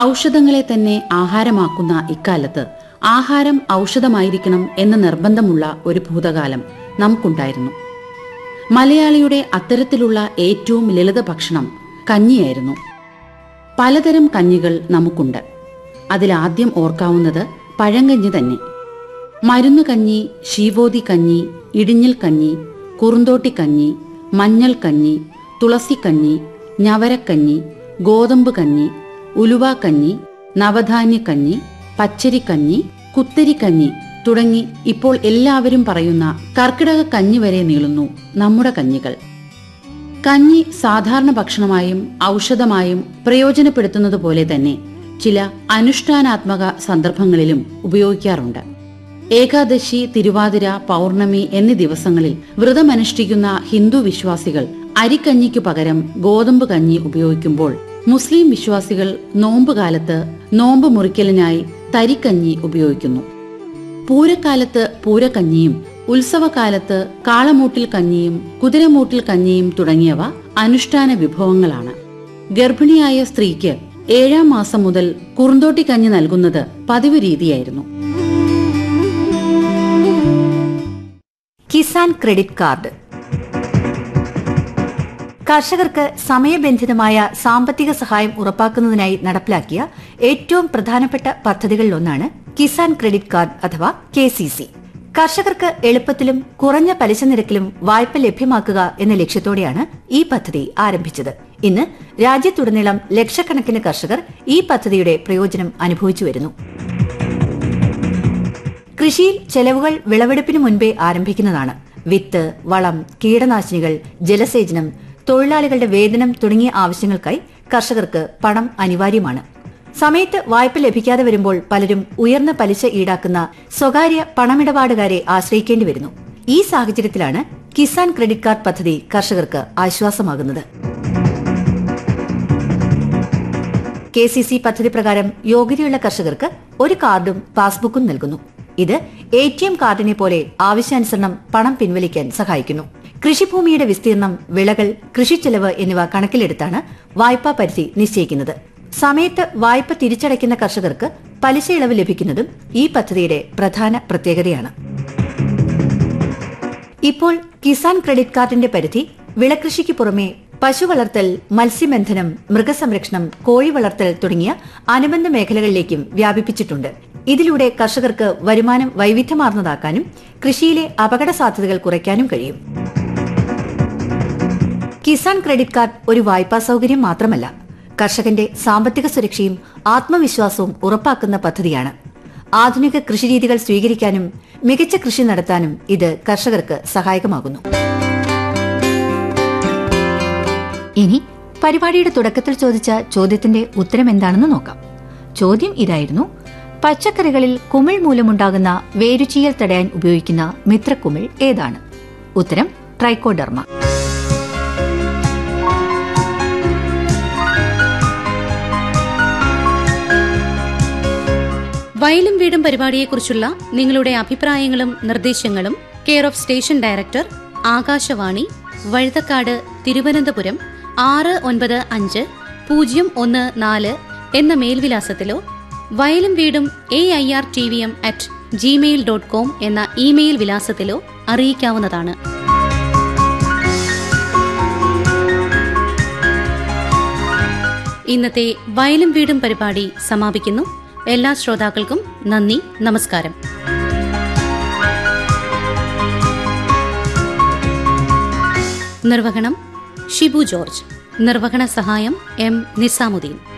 ഔഷധങ്ങളെ തന്നെ ആഹാരമാക്കുന്ന ഇക്കാലത്ത് ആഹാരം ഔഷധമായിരിക്കണം എന്ന നിർബന്ധമുള്ള ഒരു ഭൂതകാലം നമുക്കുണ്ടായിരുന്നു മലയാളിയുടെ അത്തരത്തിലുള്ള ഏറ്റവും ലളിത ഭക്ഷണം കഞ്ഞിയായിരുന്നു പലതരം കഞ്ഞികൾ നമുക്കുണ്ട് അതിലാദ്യം ഓർക്കാവുന്നത് പഴങ്കഞ്ഞി തന്നെ മരുന്ന് കഞ്ഞി ശീവോതി കഞ്ഞി ഇടിഞ്ഞിൽ കഞ്ഞി കുറുന്തോട്ടി കഞ്ഞി മഞ്ഞൾ കഞ്ഞി തുളസിക്കഞ്ഞി ഞവരക്കഞ്ഞി ഗോതമ്പ് കഞ്ഞി ഉലുവാക്കഞ്ഞി നവധാന്യക്കഞ്ഞി പച്ചരിക്കഞ്ഞി കുത്തരിക്കഞ്ഞി തുടങ്ങി ഇപ്പോൾ എല്ലാവരും പറയുന്ന കർക്കിടക കഞ്ഞി വരെ നീളുന്നു നമ്മുടെ കഞ്ഞികൾ കഞ്ഞി സാധാരണ ഭക്ഷണമായും ഔഷധമായും പ്രയോജനപ്പെടുത്തുന്നത് പോലെ തന്നെ ചില അനുഷ്ഠാനാത്മക സന്ദർഭങ്ങളിലും ഉപയോഗിക്കാറുണ്ട് ഏകാദശി തിരുവാതിര പൗർണമി എന്നീ ദിവസങ്ങളിൽ വ്രതമനുഷ്ഠിക്കുന്ന ഹിന്ദു വിശ്വാസികൾ അരിക്കഞ്ഞിക്കു പകരം ഗോതമ്പ് കഞ്ഞി ഉപയോഗിക്കുമ്പോൾ മുസ്ലിം വിശ്വാസികൾ നോമ്പുകാലത്ത് നോമ്പ് മുറിക്കലിനായി തരിക്കഞ്ഞി ഉപയോഗിക്കുന്നു പൂരക്കാലത്ത് പൂരക്കഞ്ഞിയും ഉത്സവകാലത്ത് കാളമൂട്ടിൽ കഞ്ഞിയും കുതിരമൂട്ടിൽ കഞ്ഞിയും തുടങ്ങിയവ അനുഷ്ഠാന വിഭവങ്ങളാണ് ഗർഭിണിയായ സ്ത്രീക്ക് ഏഴാം മാസം മുതൽ കുറുന്തോട്ടി കഞ്ഞി നൽകുന്നത് പതിവ് രീതിയായിരുന്നു കിസാൻ ക്രെഡിറ്റ് കാർഡ് കർഷകർക്ക് സമയബന്ധിതമായ സാമ്പത്തിക സഹായം ഉറപ്പാക്കുന്നതിനായി നടപ്പിലാക്കിയ ഏറ്റവും പ്രധാനപ്പെട്ട പദ്ധതികളിലൊന്നാണ് കിസാൻ ക്രെഡിറ്റ് കാർഡ് അഥവാ കെ സി സി കർഷകർക്ക് എളുപ്പത്തിലും കുറഞ്ഞ പലിശ നിരക്കിലും വായ്പ ലഭ്യമാക്കുക എന്ന ലക്ഷ്യത്തോടെയാണ് ഈ പദ്ധതി ആരംഭിച്ചത് ഇന്ന് രാജ്യത്തുടനീളം ലക്ഷക്കണക്കിന് കർഷകർ ഈ പദ്ധതിയുടെ പ്രയോജനം അനുഭവിച്ചു വരുന്നു കൃഷിയിൽ ചെലവുകൾ വിളവെടുപ്പിന് മുൻപേ ആരംഭിക്കുന്നതാണ് വിത്ത് വളം കീടനാശിനികൾ ജലസേചനം തൊഴിലാളികളുടെ വേതനം തുടങ്ങിയ ആവശ്യങ്ങൾക്കായി കർഷകർക്ക് പണം അനിവാര്യമാണ് സമയത്ത് വായ്പ ലഭിക്കാതെ വരുമ്പോൾ പലരും ഉയർന്ന പലിശ ഈടാക്കുന്ന സ്വകാര്യ പണമിടപാടുകാരെ ആശ്രയിക്കേണ്ടി വരുന്നു ഈ സാഹചര്യത്തിലാണ് കിസാൻ ക്രെഡിറ്റ് കാർഡ് പദ്ധതി കർഷകർക്ക് ആശ്വാസമാകുന്നത് കെ സി സി പദ്ധതി പ്രകാരം യോഗ്യതയുള്ള കർഷകർക്ക് ഒരു കാർഡും പാസ്ബുക്കും നൽകുന്നു ഇത് എ ടി എം കാർഡിനെ പോലെ ആവശ്യാനുസരണം പണം പിൻവലിക്കാൻ സഹായിക്കുന്നു കൃഷിഭൂമിയുടെ വിസ്തീർണം വിളകൾ കൃഷിച്ചെലവ് എന്നിവ കണക്കിലെടുത്താണ് വായ്പാ പരിധി നിശ്ചയിക്കുന്നത് സമയത്ത് വായ്പ തിരിച്ചടയ്ക്കുന്ന കർഷകർക്ക് പലിശ ഇളവ് ലഭിക്കുന്നതും ഈ പദ്ധതിയുടെ പ്രധാന പ്രത്യേകതയാണ് ഇപ്പോൾ കിസാൻ ക്രെഡിറ്റ് കാർഡിന്റെ പരിധി വിളകൃഷിക്ക് പുറമെ പശു വളർത്തൽ മത്സ്യബന്ധനം മൃഗസംരക്ഷണം കോഴി വളർത്തൽ തുടങ്ങിയ അനുബന്ധ മേഖലകളിലേക്കും വ്യാപിപ്പിച്ചിട്ടുണ്ട് ഇതിലൂടെ കർഷകർക്ക് വരുമാനം വൈവിധ്യമാർന്നതാക്കാനും കൃഷിയിലെ അപകട സാധ്യതകൾ കുറയ്ക്കാനും കഴിയും കിസാൻ ക്രെഡിറ്റ് കാർഡ് ഒരു വായ്പാ സൗകര്യം മാത്രമല്ല കർഷകന്റെ സാമ്പത്തിക സുരക്ഷയും ആത്മവിശ്വാസവും ഉറപ്പാക്കുന്ന പദ്ധതിയാണ് ആധുനിക കൃഷിരീതികൾ സ്വീകരിക്കാനും മികച്ച കൃഷി നടത്താനും ഇത് കർഷകർക്ക് സഹായകമാകുന്നു ഇനി പരിപാടിയുടെ തുടക്കത്തിൽ ചോദിച്ച ചോദ്യത്തിന്റെ ഉത്തരം എന്താണെന്ന് നോക്കാം ചോദ്യം ഇതായിരുന്നു പച്ചക്കറികളിൽ കുമിൾ മൂലമുണ്ടാകുന്ന വേരുചീയൽ തടയാൻ ഉപയോഗിക്കുന്ന മിത്രക്കുമിൾ ഏതാണ് ഉത്തരം ട്രൈക്കോഡർമ വയലും വീടും പരിപാടിയെക്കുറിച്ചുള്ള നിങ്ങളുടെ അഭിപ്രായങ്ങളും നിർദ്ദേശങ്ങളും care of station director Akashvani Vazhuthacaud Thiruvananthapuram ആറ് ഒൻപത് അഞ്ച് പൂജ്യം ഒന്ന് നാല് എന്ന മേൽവിലാസത്തിലോ Vayalum Veedum A I R T V M at Gmail dot com എന്ന ഇമെയിൽ വിലാസത്തിലോ അറിയിക്കാവുന്നതാണ് ഇന്നത്തെ വയലും വീടും പരിപാടി സമാപിക്കുന്നു എല്ലാ ശ്രോതാക്കൾക്കും നന്ദി നമസ്കാരം നിർവഹണം ഷിബു ജോർജ് നിർവഹണ സഹായം എം നിസാമുദ്ദീൻ